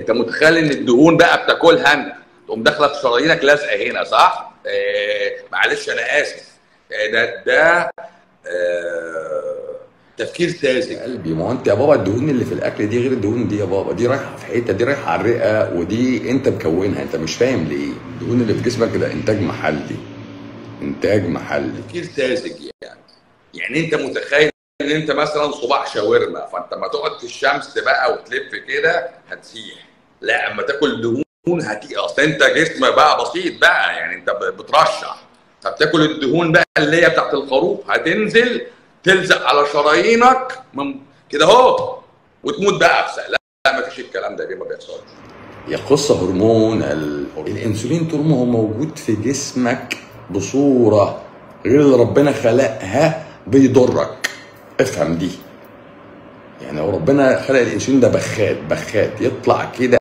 انت متخيل ان الدهون بقى بتاكلها انت تقوم داخله في شرايينك لازقه هنا صح؟ آه معلش انا اسف آه ده ده آه تفكير ساذج قلبي ما هو انت يا بابا الدهون اللي في الاكل دي غير الدهون دي يا بابا دي رايحه في حته دي رايحه على الرئه ودي انت مكونها انت مش فاهم ليه الدهون اللي في جسمك ده انتاج محلي انتاج محلي تفكير ساذج يعني يعني انت متخيل ان انت مثلا صباع شاورما فانت لما تقعد في الشمس بقى وتلف كده هتسيح لا اما تاكل دهون هتيجي اصل انت جسم بقى بسيط بقى يعني انت بترشح فبتاكل الدهون بقى اللي هي بتاعت الخروف هتنزل تلزق على شرايينك من كده اهو وتموت بقى في لا لا ما فيش الكلام ده دي ما بيحصلش يخص هرمون ال... الانسولين طول ما هو موجود في جسمك بصوره غير اللي ربنا خلقها بيضرك افهم دي يعني لو ربنا خلق الانسولين ده بخات بخات يطلع كده